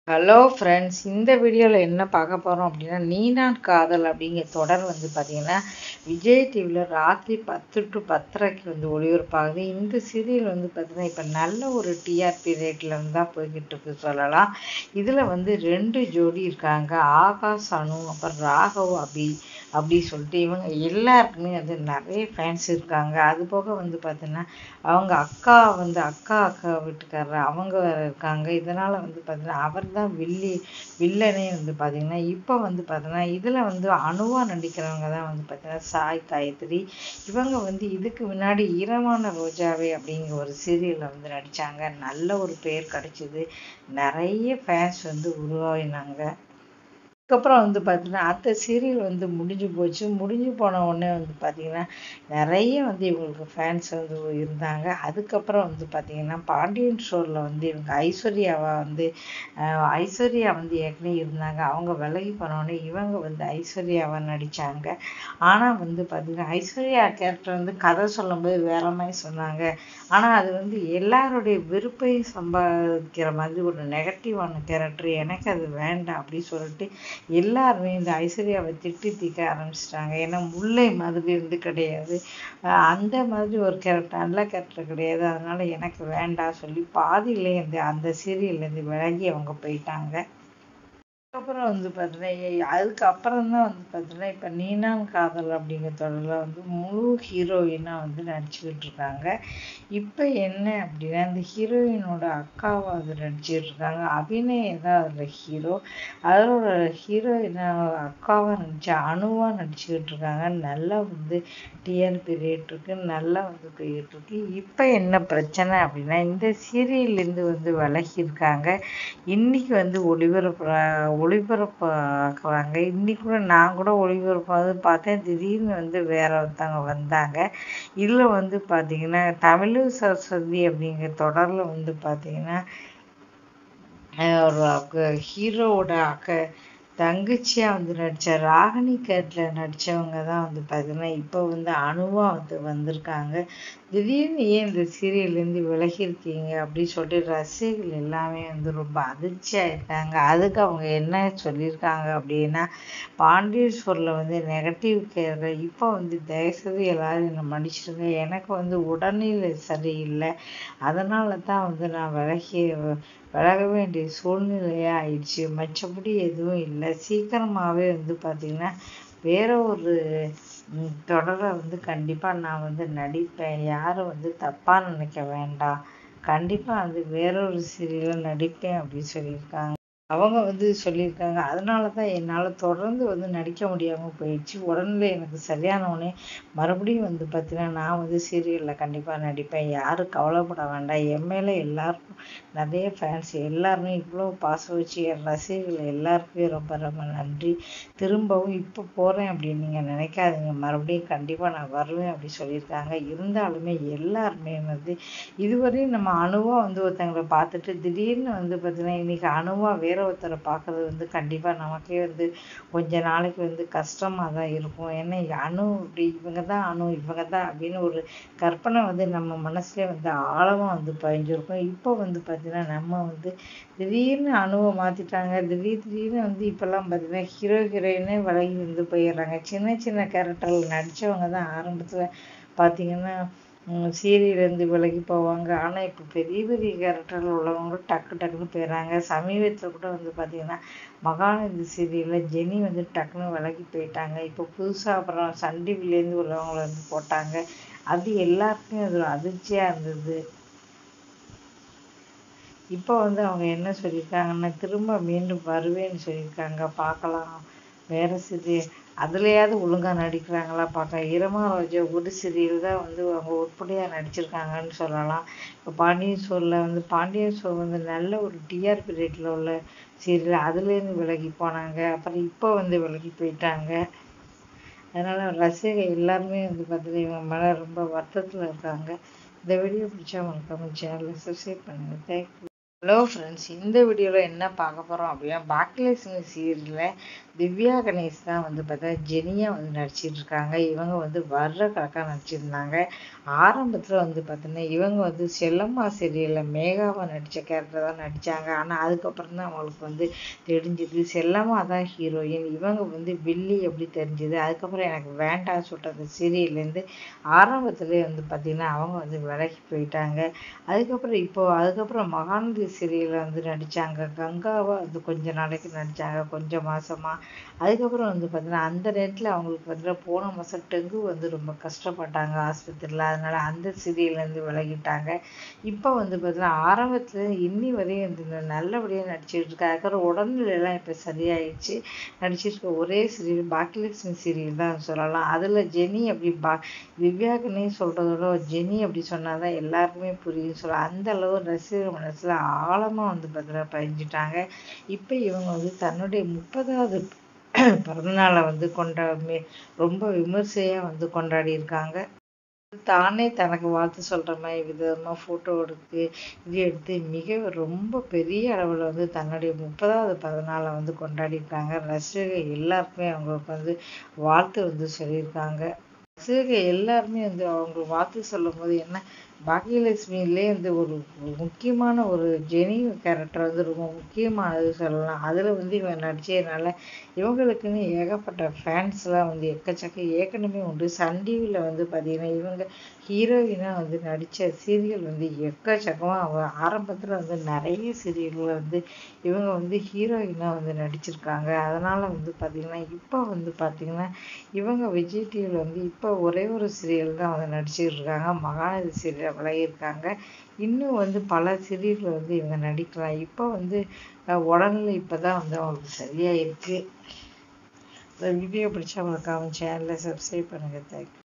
hello friends இந்த வீடியோவில் என்ன பார்க்க போகிறோம் அப்படின்னா நீ நான் காதல் அப்படிங்கிற தொடர் வந்து பார்த்திங்கன்னா விஜய் டிவியில் ராத்திரி பத்து டு பத்தரைக்கு வந்து ஒளிபரப்பாகுது இந்த சீரியல் வந்து பார்த்திங்கன்னா இப்போ நல்ல ஒரு டிஆர்பி ரேட்டில் வந்து தான் போய்கிட்டு இருக்கு சொல்லலாம் இதில் வந்து ரெண்டு ஜோடி இருக்காங்க ஆகாஷ் அனு அப்புறம் ராகவ் அபி அப்படி சொல்லிட்டு இவங்க எல்லாருக்குமே வந்து நிறைய ஃபேன்ஸ் இருக்காங்க அது போக வந்து பார்த்தீங்கன்னா அவங்க அக்கா வந்து அக்கா அக்கா வீட்டுக்காரர் அவங்க வேற இருக்காங்க இதனால் வந்து பார்த்தீங்கன்னா அவர் தான் வில்லி வில்லனே வந்து பார்த்தீங்கன்னா இப்போ வந்து பார்த்தீங்கன்னா இதில் வந்து அணுவாக நடிக்கிறவங்க தான் வந்து பார்த்தீங்கன்னா சாய் காயத்ரி இவங்க வந்து இதுக்கு முன்னாடி ஈரமான ரோஜாவே அப்படிங்கிற ஒரு சீரியலில் வந்து நடித்தாங்க நல்ல ஒரு பேர் கிடைச்சிது நிறைய ஃபேன்ஸ் வந்து உருவாகினாங்க அதுக்கப்புறம் வந்து பார்த்தீங்கன்னா அந்த சீரியல் வந்து முடிஞ்சு போச்சு முடிஞ்சு போன உடனே வந்து பார்த்தீங்கன்னா நிறைய வந்து இவங்களுக்கு ஃபேன்ஸ் வந்து இருந்தாங்க அதுக்கப்புறம் வந்து பார்த்தீங்கன்னா பாண்டியன் ஷோரில் வந்து இவங்க ஐஸ்வர்யாவை வந்து ஐஸ்வர்யா வந்து ஏற்கனவே இருந்தாங்க அவங்க விலகி போனோடனே இவங்க வந்து ஐஸ்வர்யாவை நடித்தாங்க ஆனால் வந்து பார்த்தீங்கன்னா ஐஸ்வர்யா கேரக்டர் வந்து கதை சொல்லும்போது வேற மாதிரி சொன்னாங்க ஆனால் அது வந்து எல்லாருடைய விருப்பையும் சம்பாதிக்கிற மாதிரி ஒரு நெகட்டிவான கேரக்டர் எனக்கு அது வேண்டாம் அப்படின்னு சொல்லிட்டு எல்லாருமே இந்த ஐஸ்வர்யாவை திட்டி திக்க ஆரம்பிச்சிட்டாங்க ஏன்னா முல்லை மாதிரி வந்து கிடையாது அந்த மாதிரி ஒரு கேரக்டர் நல்ல கேரக்டர் கிடையாது அதனால எனக்கு வேண்டாம் சொல்லி பாதியிலே இந்த அந்த சீரியல்லேருந்து விலகி அவங்க போயிட்டாங்க அதுக்கப்புறம் வந்து பார்த்தீங்கன்னா அதுக்கப்புறம் தான் வந்து பார்த்தீங்கன்னா இப்போ நீனான் காதல் அப்படிங்கிற தொடரில் வந்து முழு ஹீரோயினாக வந்து நடிச்சுக்கிட்டு இருக்காங்க இப்போ என்ன அப்படின்னா இந்த ஹீரோயினோட அக்காவை அது நடிச்சுட்டு இருக்காங்க அபிநய தான் அதில் ஹீரோ அதோட ஹீரோயினாக அக்காவாக நடிச்ச அணுவாக நடிச்சுக்கிட்டு இருக்காங்க நல்லா வந்து டிஆர்பி ரேட் இருக்கு நல்லா வந்து போயிட்டு இருக்கு இப்போ என்ன பிரச்சனை அப்படின்னா இந்த சீரியல்லேருந்து வந்து விலகி இருக்காங்க இன்னைக்கு வந்து ஒளிபரப்பு ஒளிபரப்பாக்குறாங்க இன்னைக்கு கூட நான் கூட ஒளிபரப்பாவது பார்த்தேன் திடீர்னு வந்து வேற ஒருத்தவங்க வந்தாங்க இதில் வந்து பார்த்தீங்கன்னா தமிழ் சரஸ்வதி அப்படிங்கிற தொடரில் வந்து பார்த்தீங்கன்னா ஒரு ஹீரோவோட அக்க தங்கச்சியாக வந்து நடித்த ராகினி கேட்டில் நடித்தவங்க தான் வந்து பார்த்தீங்கன்னா இப்போ வந்து அணுவாக வந்து வந்திருக்காங்க திடீர்னு ஏன் இந்த சீரியல்லேருந்து விலகியிருக்கீங்க அப்படின்னு சொல்லிட்டு ரசிகர்கள் எல்லாமே வந்து ரொம்ப அதிர்ச்சியாக இருக்காங்க அதுக்கு அவங்க என்ன சொல்லியிருக்காங்க அப்படின்னா பாண்டியேஸ்வரில் வந்து நெகட்டிவ் கேர் இப்போ வந்து தயவுசெய்து எல்லாரும் என்னை மன்னிச்சிருங்க எனக்கு வந்து உடல்நிலை சரியில்லை அதனால தான் வந்து நான் விலகி விலக வேண்டிய சூழ்நிலையாக ஆயிடுச்சு மற்றபடி எதுவும் இல்லை சீக்கிரமாகவே வந்து பார்த்திங்கன்னா வேற ஒரு தொடரை வந்து கண்டிப்பாக நான் வந்து நடிப்பேன் யாரும் வந்து தப்பாக நினைக்க வேண்டாம் கண்டிப்பாக வந்து வேற ஒரு சீரியலில் நடிப்பேன் அப்படின்னு சொல்லியிருக்காங்க அவங்க வந்து சொல்லியிருக்காங்க அதனால தான் என்னால் தொடர்ந்து வந்து நடிக்க முடியாமல் போயிடுச்சு உடனே எனக்கு சரியானவுடனே மறுபடியும் வந்து பார்த்தீங்கன்னா நான் வந்து சீரியலில் கண்டிப்பாக நடிப்பேன் யாரும் கவலைப்பட வேண்டாம் என் மேலே எல்லாருக்கும் நிறைய ஃபேன்ஸ் எல்லாருமே இவ்வளோ பாசம் வச்சு என் ரசிகர்கள் எல்லாருக்குமே ரொம்ப ரொம்ப நன்றி திரும்பவும் இப்போ போகிறேன் அப்படின்னு நீங்கள் நினைக்காதீங்க மறுபடியும் கண்டிப்பாக நான் வருவேன் அப்படி சொல்லியிருக்காங்க இருந்தாலுமே எல்லாருமே வந்து இதுவரையும் நம்ம அணுவாக வந்து ஒருத்தங்களை பார்த்துட்டு திடீர்னு வந்து பார்த்தீங்கன்னா இன்றைக்கி அணுவாக வேற ஒருத்தரை பார்க்குறது வந்து கண்டிப்பாக நமக்கே வந்து கொஞ்ச நாளைக்கு வந்து கஷ்டமாக தான் இருக்கும் ஏன்னா அணு இப்படி இவங்க தான் அணு இவங்க தான் அப்படின்னு ஒரு கற்பனை வந்து நம்ம மனசுலேயே வந்து ஆழமாக வந்து பதிஞ்சிருக்கும் இப்போ வந்து பார்த்திங்கன்னா நம்ம வந்து திடீர்னு அணுவை மாற்றிட்டாங்க திடீர் திடீர்னு வந்து இப்போல்லாம் பார்த்திங்கன்னா ஹீரோ ஹீரோயினே விலகி வந்து போயிடுறாங்க சின்ன சின்ன கேரக்டரில் நடித்தவங்க தான் ஆரம்பத்தில் பார்த்திங்கன்னா சீரியலேருந்து விலகி போவாங்க ஆனால் இப்போ பெரிய பெரிய கேரக்டரில் உள்ளவங்க டக்கு டக்குன்னு போயிடுறாங்க சமீபத்தில் கூட வந்து பார்த்திங்கன்னா மகாநதி சீரியலில் ஜெனி வந்து டக்குன்னு விலகி போயிட்டாங்க இப்போ புதுசாக அப்புறம் சன் டிவிலேருந்து உள்ளவங்கள வந்து போட்டாங்க அது எல்லாருக்குமே அது ஒரு அதிர்ச்சியாக இருந்தது இப்போ வந்து அவங்க என்ன சொல்லியிருக்காங்கன்னா திரும்ப மீண்டும் வருவேன்னு சொல்லியிருக்காங்க பார்க்கலாம் வேறு சீரியல் அதுலேயாவது ஒழுங்காக நடிக்கிறாங்களா பார்க்க இரமா ரோஜா ஒரு சீரியல் தான் வந்து அவங்க உருப்படியாக நடிச்சிருக்காங்கன்னு சொல்லலாம் இப்போ பாண்டியன் ஷோரில் வந்து பாண்டியன் ஷோ வந்து நல்ல ஒரு டிஆர்பி ரேட்டில் உள்ள சீரியல் அதுலேருந்து விலகி போனாங்க அப்புறம் இப்போ வந்து விலகி போயிட்டாங்க அதனால் ரசிகர்கள் எல்லாருமே வந்து பார்த்தீங்கன்னா இவங்க மேலே ரொம்ப வருத்தத்தில் இருக்காங்க இந்த வீடியோ பிடிச்சா மறக்காம சேனலை சப்ஸ்கிரைப் பண்ணுங்கள் தேங்க்யூ ஹலோ ஃப்ரெண்ட்ஸ் இந்த வீடியோவில் என்ன பார்க்க போகிறோம் அப்படின்னா பாக்கியலட்சுமி சீரியலில் திவ்யா கணேஷ் தான் வந்து பார்த்தா ஜெனியா வந்து நடிச்சிட்டு இருக்காங்க இவங்க வந்து வர்ற கணக்காக நடிச்சிருந்தாங்க ஆரம்பத்தில் வந்து பார்த்தீங்கன்னா இவங்க வந்து செல்லம்மா சீரியலில் மேகாவா நடித்த கேரக்டர் தான் நடித்தாங்க ஆனால் அதுக்கப்புறம் தான் அவங்களுக்கு வந்து தெரிஞ்சுது செல்லம்மா தான் ஹீரோயின் இவங்க வந்து வில்லி எப்படி தெரிஞ்சுது அதுக்கப்புறம் எனக்கு வேண்டாம் சொல்லிட்டு அந்த சீரியல்லேருந்து ஆரம்பத்துலேயே வந்து பார்த்திங்கன்னா அவங்க வந்து விலகி போயிட்டாங்க அதுக்கப்புறம் இப்போ அதுக்கப்புறம் மகாநதி சீரியலில் வந்து நடித்தாங்க கங்காவா வந்து கொஞ்ச நாளைக்கு நடித்தாங்க கொஞ்சம் மாதமாக அதுக்கப்புறம் வந்து பார்த்தீங்கன்னா அந்த நேரத்தில் அவங்களுக்கு வந்து போன மாதம் டெங்கு வந்து ரொம்ப கஷ்டப்பட்டாங்க ஆஸ்பத்திரியில் அதனால் அந்த சீரியல்லேருந்து விலகிட்டாங்க இப்போ வந்து பார்த்தீங்கன்னா ஆரம்பத்தில் இன்னி வரையும் வந்து நல்லபடியாக நடிச்சிட்டு இருக்காங்க அதுக்கப்புறம் உடல்நிலையெல்லாம் இப்போ சரியாயிடுச்சு நடிச்சிருக்க ஒரே சீரியல் பாக்கியலட்சுமி சீரியல் தான் சொல்லலாம் அதில் ஜெனி அப்படி பா திவ்யாக்குன்னே சொல்கிறதோட ஜெனி அப்படி சொன்னால் தான் எல்லாருக்குமே புரியும் சொல்ல அந்த அளவு ரசிகர் மனசில் ஆழமாக வந்து பார்த்தீங்கன்னா பதிஞ்சிட்டாங்க இப்போ இவங்க வந்து தன்னுடைய முப்பதாவது பிறந்தநாளை வந்து கொண்டா மே ரொம்ப விமர்சையாக வந்து கொண்டாடி இருக்காங்க தானே தனக்கு வாழ்த்து சொல்கிற மாதிரி விதமாக ஃபோட்டோ எடுத்து இது எடுத்து மிக ரொம்ப பெரிய அளவில் வந்து தன்னுடைய முப்பதாவது பிறந்தநாளை வந்து கொண்டாடியிருக்காங்க ரசிகர்கள் எல்லாருக்குமே அவங்களுக்கு வந்து வாழ்த்து வந்து சொல்லியிருக்காங்க ரசிகர்கள் எல்லாருமே வந்து அவங்க வாழ்த்து சொல்லும் போது என்ன பாக்கியலட்சுமியிலே வந்து ஒரு முக்கியமான ஒரு ஜெனி கேரக்டர் வந்து ரொம்ப முக்கியமானது சொல்லலாம் அதில் வந்து இவங்க நடிச்சதுனால இவங்களுக்குன்னு ஏகப்பட்ட ஃபேன்ஸ்லாம் வந்து எக்கச்சக்க ஏற்கனவே உண்டு சன் டிவியில் வந்து பார்த்திங்கன்னா இவங்க ஹீரோயினாக வந்து நடித்த சீரியல் வந்து எக்கச்சக்கமாக அவங்க ஆரம்பத்தில் வந்து நிறைய சீரியலில் வந்து இவங்க வந்து ஹீரோயினாக வந்து நடிச்சிருக்காங்க அதனால் வந்து பார்த்திங்கன்னா இப்போ வந்து பார்த்திங்கன்னா இவங்க விஜய் டிவியில் வந்து இப்போ ஒரே ஒரு சீரியல் தான் வந்து நடிச்சிட்டு இருக்காங்க மகாநதி சீரியல் விலகியிருக்காங்க இன்னும் வந்து பல சீரியலில் வந்து இவங்க நடிக்கலாம் இப்போ வந்து உடல்நிலை இப்போ தான் வந்து அவங்களுக்கு சரியாக இருக்குது இந்த வீடியோ பிடிச்சா மறக்காம சேனலை சப்ஸ்கிரைப் பண்ணுங்கள் தேங்க்யூ